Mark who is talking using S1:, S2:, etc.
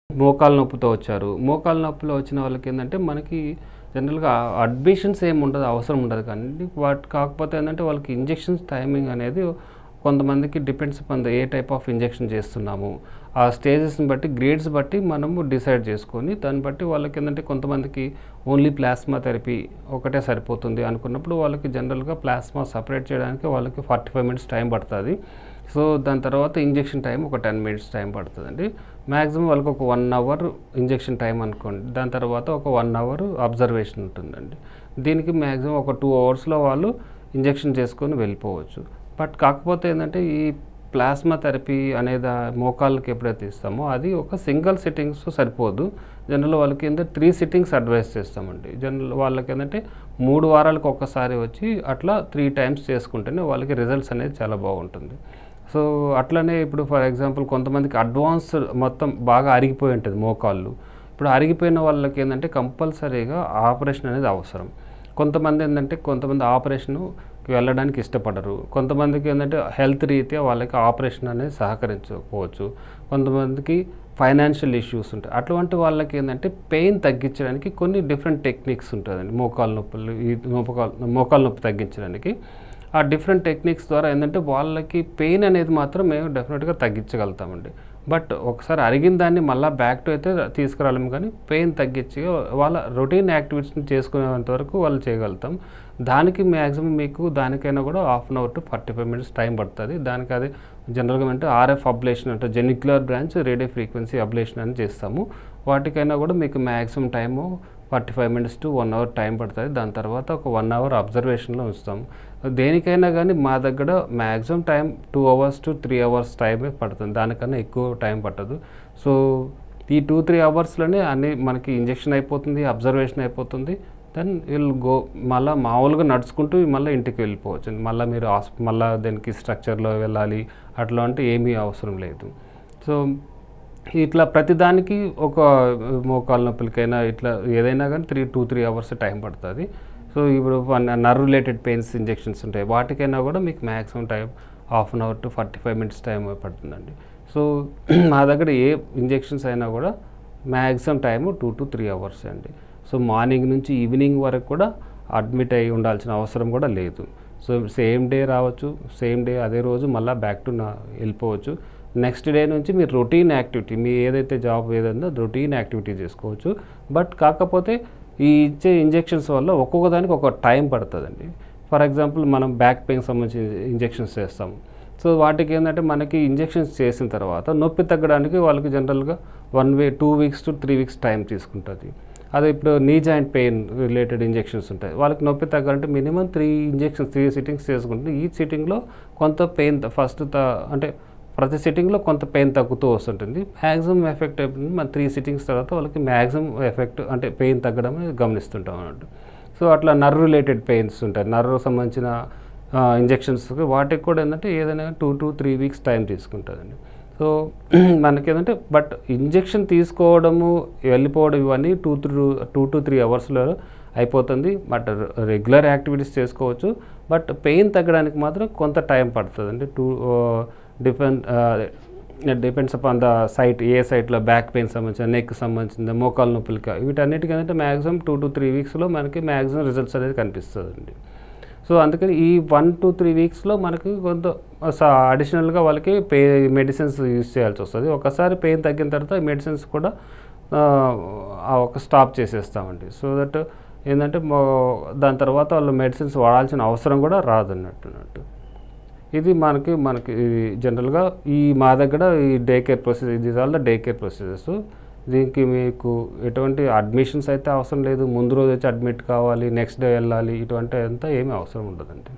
S1: మోకాలు నొప్పితో వచ్చారు మోకాలు నొప్పిలో వచ్చిన వాళ్ళకి ఏంటంటే మనకి జనరల్గా అడ్మిషన్స్ ఏమి ఉండదు అవసరం ఉండదు కానీ వాట్ కాకపోతే ఏంటంటే వాళ్ళకి ఇంజెక్షన్స్ టైమింగ్ అనేది కొంతమందికి డిపెండ్స్ అపాన్ ఏ టైప్ ఆఫ్ ఇంజెక్షన్ చేస్తున్నాము ఆ స్టేజెస్ని బట్టి గ్రేడ్స్ బట్టి మనము డిసైడ్ చేసుకొని దాన్ని బట్టి వాళ్ళకి ఏంటంటే కొంతమందికి ఓన్లీ ప్లాస్మా థెరపీ ఒకటే సరిపోతుంది అనుకున్నప్పుడు వాళ్ళకి జనరల్గా ప్లాస్మా సపరేట్ చేయడానికి వాళ్ళకి ఫార్టీ ఫైవ్ మినిట్స్ టైం పడుతుంది సో దాని తర్వాత ఇంజెక్షన్ టైం ఒక టెన్ మినిట్స్ టైం పడుతుందండి మ్యాక్సిమం వాళ్ళకి ఒక వన్ అవర్ ఇంజెక్షన్ టైం అనుకోండి దాని తర్వాత ఒక వన్ అవర్ అబ్జర్వేషన్ ఉంటుందండి దీనికి మ్యాక్సిమం ఒక టూ అవర్స్లో వాళ్ళు ఇంజెక్షన్ చేసుకొని వెళ్ళిపోవచ్చు బట్ కాకపోతే ఏంటంటే ఈ ప్లాస్మా థెరపీ అనేది మోకాళ్ళకి ఎప్పుడైతే ఇస్తామో అది ఒక సింగిల్ సిట్టింగ్స్ సరిపోదు జనరల్ వాళ్ళకి ఏంటంటే త్రీ సిట్టింగ్స్ అడ్వైస్ చేస్తామండి జనరల్ వాళ్ళకి ఏంటంటే మూడు వారాలకు ఒక్కసారి వచ్చి అట్లా త్రీ టైమ్స్ చేసుకుంటేనే వాళ్ళకి రిజల్ట్స్ అనేది చాలా బాగుంటుంది సో అట్లనే ఇప్పుడు ఫర్ ఎగ్జాంపుల్ కొంతమందికి అడ్వాన్స్ మొత్తం బాగా అరిగిపోయి ఉంటుంది మోకాళ్ళు ఇప్పుడు అరిగిపోయిన వాళ్ళకి ఏంటంటే కంపల్సరీగా ఆపరేషన్ అనేది అవసరం కొంతమంది ఏంటంటే కొంతమంది ఆపరేషన్కి వెళ్ళడానికి ఇష్టపడరు కొంతమందికి ఏంటంటే హెల్త్ రీత్యా వాళ్ళకి ఆపరేషన్ అనేది సహకరించకపోవచ్చు కొంతమందికి ఫైనాన్షియల్ ఇష్యూస్ ఉంటాయి అటువంటి వాళ్ళకి ఏంటంటే పెయిన్ తగ్గించడానికి కొన్ని డిఫరెంట్ టెక్నిక్స్ ఉంటుందండి మోకాలు నొప్పులు ఈ మోకాలు మోకాలు నొప్పి తగ్గించడానికి ఆ డిఫరెంట్ టెక్నిక్స్ ద్వారా ఏంటంటే వాళ్ళకి పెయిన్ అనేది మాత్రం మేము డెఫినెట్గా తగ్గించగలుగుతామండి బట్ ఒకసారి అరిగిన దాన్ని మళ్ళీ బ్యాక్ టు అయితే తీసుకురాలేము కానీ పెయిన్ తగ్గించి వాళ్ళ రొటీన్ యాక్టివిటీస్ని చేసుకునేంత వరకు వాళ్ళు చేయగలుగుతాం దానికి మ్యాక్సిమం మీకు దానికైనా కూడా half an hour to forty five minutes time పడుతుంది దానికి అది జనరల్గా అంటే ఆర్ఎఫ్ అబ్లేషన్ అంటే genicular branch radio frequency ablation అని చేస్తాము వాటికైనా కూడా మీకు maximum time forty five minutes to one hour time పడుతుంది దాని తర్వాత ఒక వన్ అవర్ అబ్జర్వేషన్లో ఉంచుతాం దేనికైనా కానీ మా దగ్గర maximum time two hours to three hours టైమే పడుతుంది దానికన్నా ఎక్కువ టైం పట్టదు సో ఈ టూ త్రీ అవర్స్లోనే అన్ని మనకి ఇంజెక్షన్ అయిపోతుంది అబ్జర్వేషన్ అయిపోతుంది దెన్ విల్ గో మళ్ళీ మామూలుగా నడుచుకుంటూ మళ్ళీ ఇంటికి వెళ్ళిపోవచ్చు మళ్ళీ మీరు హాస్ప మళ్ళీ దానికి స్ట్రక్చర్లో వెళ్ళాలి అట్లా అంటే ఏమీ అవసరం లేదు సో ఇట్లా ప్రతిదానికి ఒక మోకాలు నొప్పులకైనా ఇట్లా ఏదైనా కానీ three two three hours time పడుతుంది సో ఇప్పుడు నర్వ్ రిలేటెడ్ పెయిన్స్ ఇంజెక్షన్స్ ఉంటాయి వాటికైనా కూడా మీకు maximum time half an hour to forty five minutes time పడుతుందండి సో మా దగ్గర ఏ ఇంజెక్షన్స్ అయినా కూడా maximum time two to three hours అండి సో మార్నింగ్ నుంచి ఈవినింగ్ వరకు కూడా అడ్మిట్ అయి ఉండాల్సిన అవసరం కూడా లేదు సో సేమ్ డే రావచ్చు సేమ్ డే అదే రోజు మళ్ళీ బ్యాక్ టు నా వెళ్ళిపోవచ్చు నెక్స్ట్ డే నుంచి మీరు రొటీన్ యాక్టివిటీ మీ ఏదైతే జాబ్ ఏదైందో రొటీన్ యాక్టివిటీ చేసుకోవచ్చు బట్ కాకపోతే ఈ ఇచ్చే ఇంజెక్షన్స్ వల్ల ఒక్కొక్క దానికి ఒక టైం పడుతుందండి ఫర్ ఎగ్జాంపుల్ మనం బ్యాక్ పెయిన్ సంబంధించి ఇంజెక్షన్స్ చేస్తాము సో వాటికి ఏంటంటే మనకి ఇంజెక్షన్స్ చేసిన తర్వాత నొప్పి తగ్గడానికి వాళ్ళకి జనరల్గా one way two weeks to three weeks time తీసుకుంటుంది అదే ఇప్పుడు knee joint pain related injections ఉంటాయి వాళ్ళకి నొప్పి తగ్గాలంటే minimum three injections three sittings చేసుకుంటే ఈ సిట్టింగ్లో కొంత పెయిన్ ఫస్ట్ అంటే ప్రతి సిట్టింగ్లో కొంత పెయిన్ తగ్గుతూ వస్తుంటుంది మ్యాక్సిమం ఎఫెక్ట్ అయిపోయింది మన త్రీ సిట్టింగ్స్ తర్వాత వాళ్ళకి మ్యాక్సిమం ఎఫెక్ట్ అంటే పెయిన్ తగ్గడం గమనిస్తుంటాం అన్నట్టు సో అట్లా నర్వ్ రిలేటెడ్ పెయిన్స్ ఉంటాయి నర్వ్ సంబంధించిన ఇంజెక్షన్స్ వాటికి కూడా ఏంటంటే ఏదైనా two to three weeks time తీసుకుంటుందండి సో మనకి ఏంటంటే బట్ ఇంజెక్షన్ తీసుకోవడము వెళ్ళిపోవడం ఇవన్నీ two three two to three అవర్స్లో అయిపోతుంది బట్ రెగ్యులర్ యాక్టివిటీస్ చేసుకోవచ్చు బట్ పెయిన్ తగ్గడానికి మాత్రం కొంత టైం పడుతుందండి to depend depends upon the site ఏ సైట్లో బ్యాక్ పెయిన్ సంబంధించిన నెక్ సంబంధించిన మోకాలు నొప్పులకి వీటన్నిటికీ ఏంటంటే మ్యాక్సిమం టూ టు త్రీ వీక్స్లో మనకి మ్యాక్సిమం రిజల్ట్స్ అనేది కనిపిస్తుందండి సో అందుకని ఈ వన్ టు త్రీ వీక్స్లో మనకి కొంత అడిషనల్గా వాళ్ళకి పే మెడిసిన్స్ యూజ్ చేయాల్సి వస్తుంది ఒకసారి పెయిన్ తగ్గిన తర్వాత మెడిసిన్స్ కూడా ఒక స్టాప్ చేసేస్తామండి సో దట్ ఏంటంటే దాని తర్వాత వాళ్ళు మెడిసిన్స్ వాడాల్సిన అవసరం కూడా రాదు అన్నట్టు ఇది మనకి మనకి జనరల్గా ఈ మా దగ్గర ఈ డే కేర్ ప్రొసీజర్ ఇది all the day care procedures దీనికి మీకు ఎటువంటి అడ్మిషన్స్ అయితే అవసరం లేదు ముందు రోజు వచ్చి అడ్మిట్ కావాలి నెక్స్ట్ డే వెళ్ళాలి ఇటువంటి అంతా ఏమీ అవసరం ఉండదండి